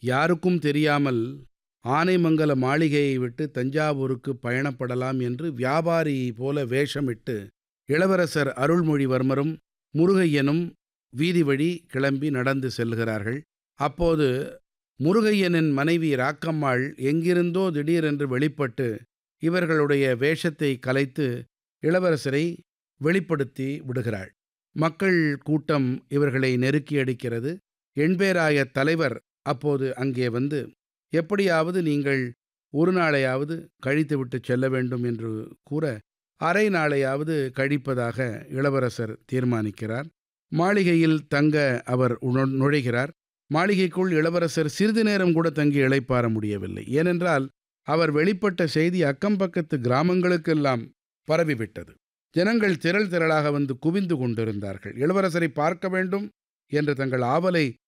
யாருக்கும் தெரியாமல் ஆனைமங்கல மாளிகையை விட்டு தஞ்சாவூருக்கு பயணப்படலாம் என்று வியாபாரி போல வேஷமிட்டு இளவரசர் அருள்மொழிவர்மரும் முருகையனும் வீதி வழி கிளம்பி நடந்து செல்கிறார்கள் அப்போது முருகையனின் மனைவி ராக்கம்மாள் எங்கிருந்தோ திடீரென்று வெளிப்பட்டு இவர்களுடைய வேஷத்தை கலைத்து இளவரசரை வெளிப்படுத்தி விடுகிறாள் மக்கள் கூட்டம் இவர்களை நெருக்கி அடிக்கிறது எண்பேராய தலைவர் அப்போது அங்கே வந்து எப்படியாவது நீங்கள் ஒரு நாளையாவது கழித்துவிட்டு செல்ல வேண்டும் என்று கூற அரை நாளையாவது கழிப்பதாக இளவரசர் தீர்மானிக்கிறார் மாளிகையில் தங்க அவர் உண- நுழைகிறார் மாளிகைக்குள் இளவரசர் சிறிது நேரம் கூட தங்கி இளைப்பாற முடியவில்லை ஏனென்றால் அவர் வெளிப்பட்ட செய்தி அக்கம்பக்கத்து கிராமங்களுக்கெல்லாம் பரவிவிட்டது ஜனங்கள் திரள் திரளாக வந்து குவிந்து கொண்டிருந்தார்கள் இளவரசரை பார்க்க வேண்டும் என்ற தங்கள் ஆவலை